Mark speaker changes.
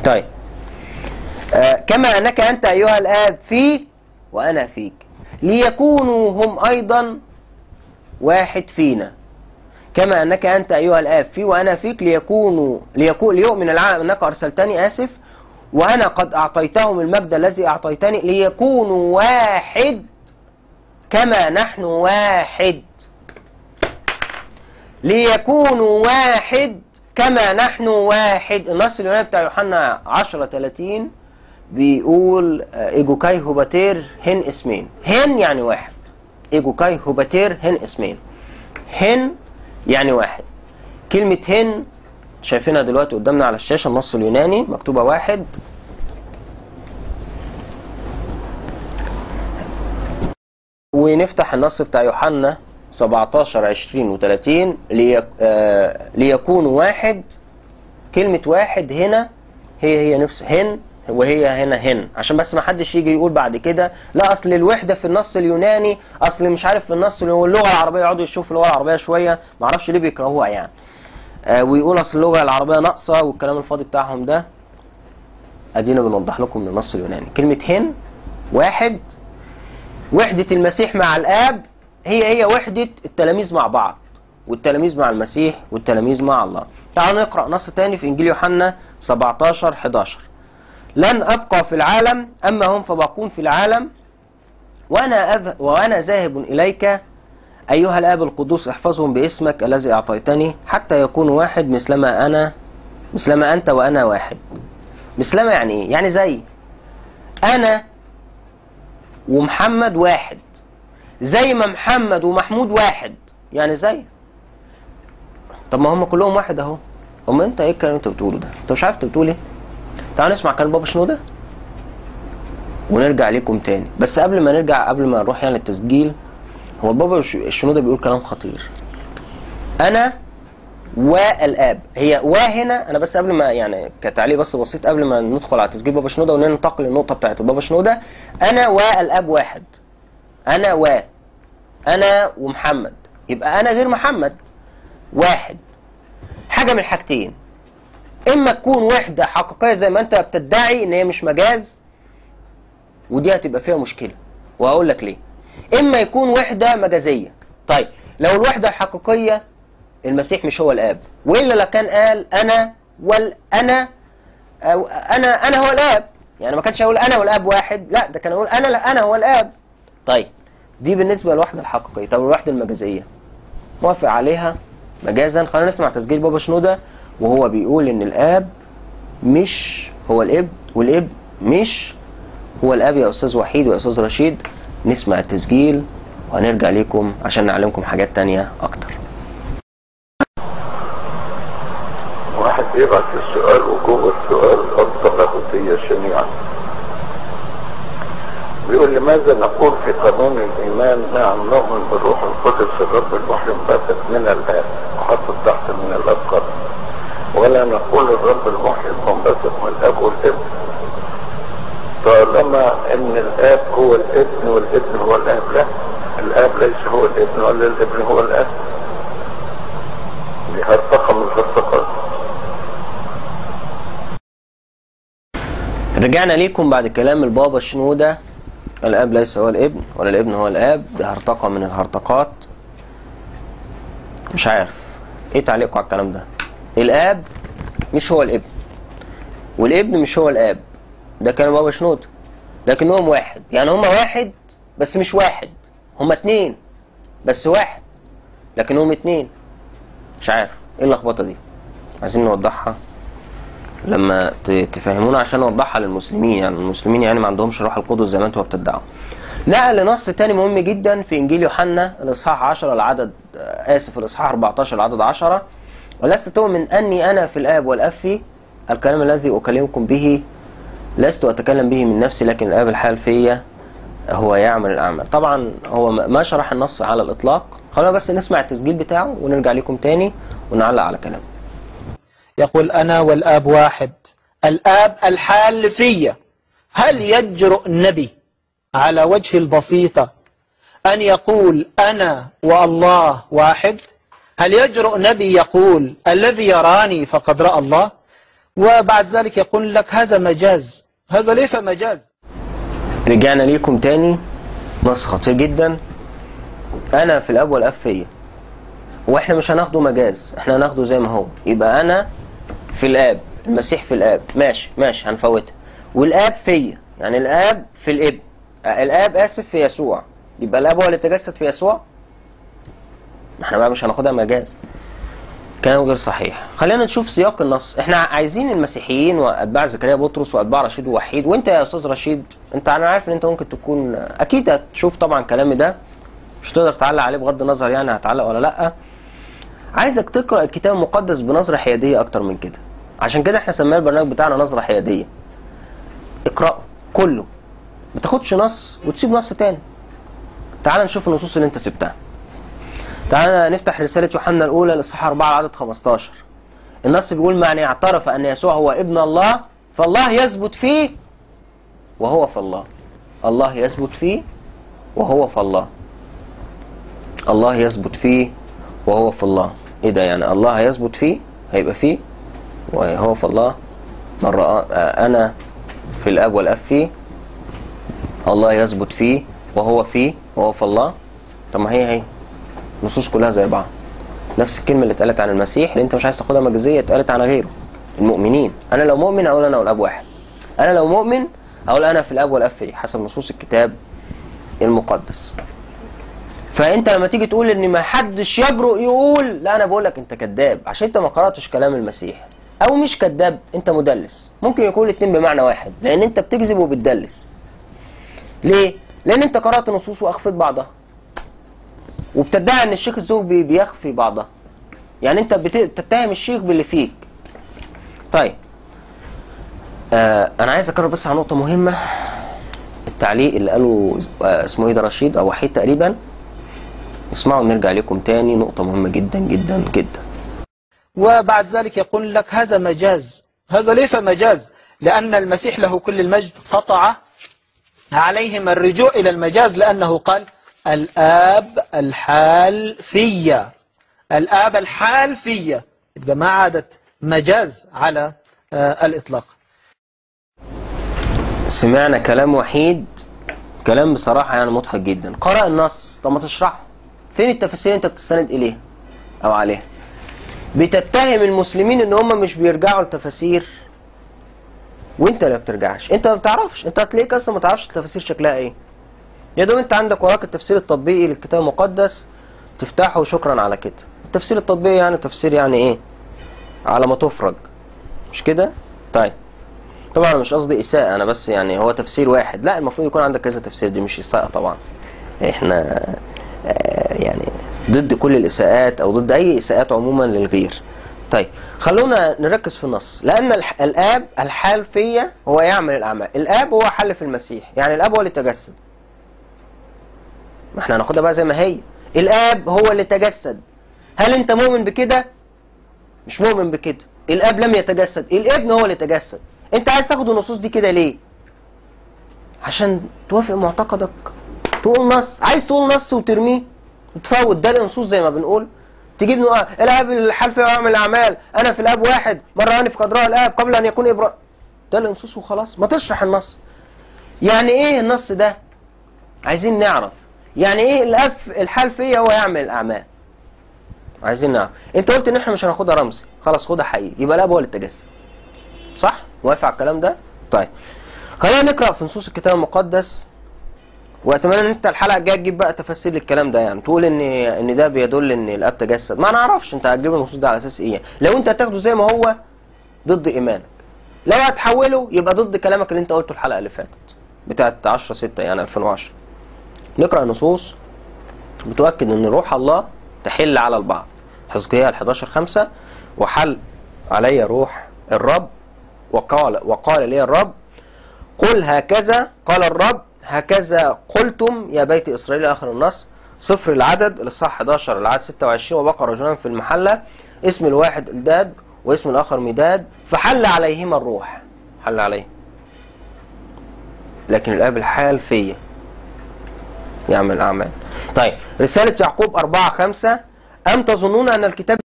Speaker 1: طيب آه كما أنك أنت أيها الآب في وأنا فيك ليكونوا هم أيضا واحد فينا كما أنك أنت أيها الآب في وأنا فيك ليكونوا ليكون ليؤمن العالم أنك أرسلتني آسف وأنا قد أعطيتهم المجد الذي أعطيتني ليكونوا واحد كما نحن واحد ليكونوا واحد كما نحن واحد النص اليوناني بتاع يوحنا 10 30 بيقول آه، ايجوكاي هوباتير هن اسمين هن يعني واحد ايجوكاي هوباتير هن اسمين هن يعني واحد كلمة هن شايفينها دلوقتي قدامنا على الشاشة النص اليوناني مكتوبة واحد ونفتح النص بتاع يوحنا 17 20 و30 ليك آه ليكونوا واحد كلمة واحد هنا هي هي نفس هن وهي هنا هن عشان بس ما حدش يجي يقول بعد كده لا اصل الوحده في النص اليوناني اصل مش عارف في النص واللغه العربيه يقعدوا يشوفوا اللغه العربيه شويه ما اعرفش ليه بيكرهوها يعني آه ويقول اصل اللغه العربيه ناقصه والكلام الفاضي بتاعهم ده ادينا بنوضح لكم من النص اليوناني كلمه هن واحد وحده المسيح مع الاب هي هي وحده التلاميذ مع بعض والتلاميذ مع المسيح والتلاميذ مع الله تعالوا نقرا نص تاني في انجيل يوحنا 17 11 لن أبقى في العالم أما هم فباقون في العالم وأنا, أذ... وأنا ذاهب إليك أيها الآب القدوس احفظهم باسمك الذي أعطيتني حتى يكونوا واحد مثلما أنا مثلما أنت وأنا واحد مثلما يعني إيه؟ يعني زي أنا ومحمد واحد زي ما محمد ومحمود واحد يعني زي طب ما هم كلهم واحد اهو هم انت ايه الكلام اللي انت بتقوله ده انت مش عارف انت بتقول ايه تعالوا نسمع كلام بابا شنودة ونرجع لكم تاني بس قبل ما نرجع قبل ما نروح يعني التسجيل هو بابا شنودة بيقول كلام خطير انا والاب هي و هنا انا بس قبل ما يعني كتعليق بس بسيط قبل ما ندخل على تسجيل بابا شنودة وننتقل للنقطه بتاعت بابا شنودة انا والاب واحد انا و انا ومحمد يبقى انا غير محمد واحد حاجه من الحاجتين اما تكون وحده حقيقيه زي ما انت بتدعي ان هي مش مجاز ودي هتبقى فيها مشكله وهقول لك ليه اما يكون وحده مجازيه طيب لو الوحده الحقيقيه المسيح مش هو الاب والا لكان قال انا وال انا أو انا انا هو الاب يعني ما كانش هيقول انا والاب واحد لا ده كان يقول انا لا انا هو الاب طيب دي بالنسبه للوحده الحقيقيه طب الوحده المجازيه موافق عليها مجازا خلينا نسمع تسجيل بابا شنودة وهو بيقول ان الاب مش هو الاب والاب مش هو الاب يا استاذ وحيد ويا استاذ رشيد نسمع التسجيل وهنرجع لكم عشان نعلمكم حاجات تانية اكتر
Speaker 2: واحد بيبعت السؤال وجوه السؤال غلطة لاهوتية شنيعة بيقول لماذا نقول في قانون الإيمان نعم نؤمن بالروح القدس الرب المحيي باتت من الآب وحط تحت من الآب قط ولا نقول الرب المحيي منبثق من الآب والابن طالما ان الاب هو الابن والابن هو الاب لا الاب ليس هو الابن ولا الابن هو الاب دي هرطقة من الهرطقات
Speaker 1: رجعنا ليكم بعد كلام البابا شنودة الاب ليس هو الابن ولا الابن هو الاب ده هرطقة من الهرطقات مش عارف ايه تعليقكم على الكلام ده الاب مش هو الابن والابن مش هو الاب ده كان بابا شنودة لكنهم واحد يعني هما واحد بس مش واحد هما اتنين بس واحد لكنهم اتنين مش عارف ايه اللخبطه دي عايزين نوضحها لما ت- تفهمونا عشان نوضحها للمسلمين يعني المسلمين يعني ما عندهمش روح القدس زي ما انتوا بتدعوا نقل نص تاني مهم جدا في انجيل يوحنا الاصحاح 10 العدد آه، اسف الاصحاح 14 العدد 10 ولست تؤمن اني انا في الاب والاب في الكلام الذي اكلمكم به لست اتكلم به من نفسي لكن الاب الحال فيا هو يعمل الاعمال طبعا هو ما ما شرح النص على الاطلاق خلينا بس نسمع التسجيل بتاعه ونرجع لكم تاني ونعلق على كلامه
Speaker 3: يقول أنا والآب واحد الآب الحال في هل يجرؤ النبي على وجه البسيطة أن يقول أنا والله واحد هل يجرؤ نبي يقول الذي يراني فقد رأى الله وبعد ذلك يقول لك هذا مجاز هذا ليس مجاز
Speaker 1: رجعنا ليكم تاني نص خطير جدا انا في الاب والاب فيا واحنا مش هناخده مجاز احنا هناخده زي ما هو يبقى انا في الاب المسيح في الاب ماشي ماشي هنفوتها والاب فيا يعني الاب في الابن آه، الاب اسف في يسوع يبقى الاب هو اللي تجسد في يسوع ما احنا بقى مش هناخدها مجاز كلام غير صحيح خلينا نشوف سياق النص احنا عايزين المسيحيين واتباع زكريا بطرس واتباع رشيد ووحيد وانت يا استاذ رشيد انت انا عارف ان انت ممكن تكون اكيد هتشوف طبعا كلامي ده مش تقدر تعلق عليه بغض النظر يعني هتعلق ولا لا عايزك تقرا الكتاب المقدس بنظره حياديه اكتر من كده عشان كده احنا سمينا البرنامج بتاعنا نظره حياديه اقراه كله ما تاخدش نص وتسيب نص تاني تعال نشوف النصوص اللي انت سبتها تعال نفتح رسالة يوحنا الأولى الإصحاح 4 عدد 15 النص بيقول من اعترف أن يسوع هو ابن الله فالله يثبت فيه وهو في الله الله يثبت فيه وهو في الله الله يثبت فيه وهو في الله ايه ده يعني الله يثبت فيه هيبقى فيه وهو في الله من رأى آه، انا في الاب والاب فيه الله يثبت فيه وهو فيه وهو في الله طب ما هي هي النصوص كلها زي بعض نفس الكلمه اللي اتقالت عن المسيح اللي انت مش عايز تاخدها مجازيه اتقالت عن غيره المؤمنين انا لو مؤمن اقول انا والاب واحد انا لو مؤمن اقول انا في الاب والاب فيه حسب نصوص الكتاب المقدس فانت لما تيجي تقول ان ما حدش يجرؤ يقول لا انا بقول لك انت كذاب عشان انت ما قراتش كلام المسيح او مش كذاب انت مدلس ممكن يكون الاتنين بمعنى واحد لان انت بتكذب وبتدلس ليه لان انت قرات نصوص واخفت بعضها وبتدعي ان الشيخ الزوج بي- بيخفي بعضها يعني انت بت- بتتهم الشيخ باللي فيك طيب آه انا عايز اكرر بس على نقطه مهمه التعليق اللي قاله آه اسمه ايه ده رشيد او وحيد تقريبا اسمعوا نرجع لكم تاني نقطه مهمه جدا جدا جدا
Speaker 3: وبعد ذلك يقول لك هذا مجاز هذا ليس مجاز لأن المسيح له كل المجد قطع عليهم الرجوع إلى المجاز لأنه قال الآب الحال فيا الآب الحال فيا يبقى ما عادت مجاز على آه الإطلاق
Speaker 1: سمعنا كلام وحيد كلام بصراحة يعني مضحك جدا قرأ النص طب ما تشرحه فين التفاسير انت بتستند اليها او عليها بتتهم المسلمين ان هم مش بيرجعوا لتفاسير وانت اللي بترجعش انت ما بتعرفش انت هتلاقيك اصلا ما تعرفش التفاسير شكلها ايه يا دوب انت عندك وراك التفسير التطبيقي للكتاب المقدس تفتحه وشكرا على كده التفسير التطبيقي يعني تفسير يعني ايه على ما تفرج مش كده طيب طبعا أنا مش قصدي اساءة انا بس يعني هو تفسير واحد لا المفروض يكون عندك كذا تفسير دي مش اساءة طبعا احنا آه، يعني ضد كل الاساءات او ضد اي اساءات عموما للغير طيب خلونا نركز في النص لان الح- الاب الحال فيا هو يعمل الاعمال الاب هو حل في المسيح يعني الاب هو اللي تجسد ما احنا هناخدها بقى زي ما هي الاب هو اللي تجسد هل انت مؤمن بكده مش مؤمن بكده الاب لم يتجسد الابن هو اللي تجسد انت عايز تاخد النصوص دي كده ليه عشان توافق معتقدك تقول نص عايز تقول نص وترميه وتفوت ده النصوص زي ما بنقول تجيب نوع الاب الحال فيه اعمل الاعمال انا في الاب واحد مره اني في قدراء الاب قبل ان يكون ابراهيم ده النصوص وخلاص ما تشرح النص يعني ايه النص ده عايزين نعرف يعني ايه الاب الحال فيا هو يعمل الاعمال عايزين نعرف انت قلت ان احنا مش هناخدها رمزي خلاص خدها حقيقي يبقى الاب هو اللي تجسد صح موافق على الكلام ده طيب خلينا نقرا في نصوص الكتاب المقدس واتمنى ان انت الحلقه الجايه تجيب بقى تفاصيل الكلام ده يعني تقول ان ان ده بيدل ان الاب تجسد ما نعرفش انت هتجيب النصوص ده على اساس ايه لو انت هتاخده زي ما هو ضد ايمانك لو هتحوله يبقى ضد كلامك اللي انت قلته الحلقه اللي فاتت بتاعت 10 6 يعني 2010 نقرا النصوص بتؤكد ان روح الله تحل على البعض حزقيال 11 5 وحل علي روح الرب وقال وقال لي الرب قل هكذا قال الرب هكذا قلتم يا بيت اسرائيل اخر النص صفر العدد الاصحاح 11 العدد 26 وبقى رجلان في المحله اسم الواحد الداد واسم الاخر مداد فحل عليهما الروح حل عليه لكن الاب الحال فيا يعمل اعمال طيب رساله يعقوب 4 5 ام تظنون ان الكتاب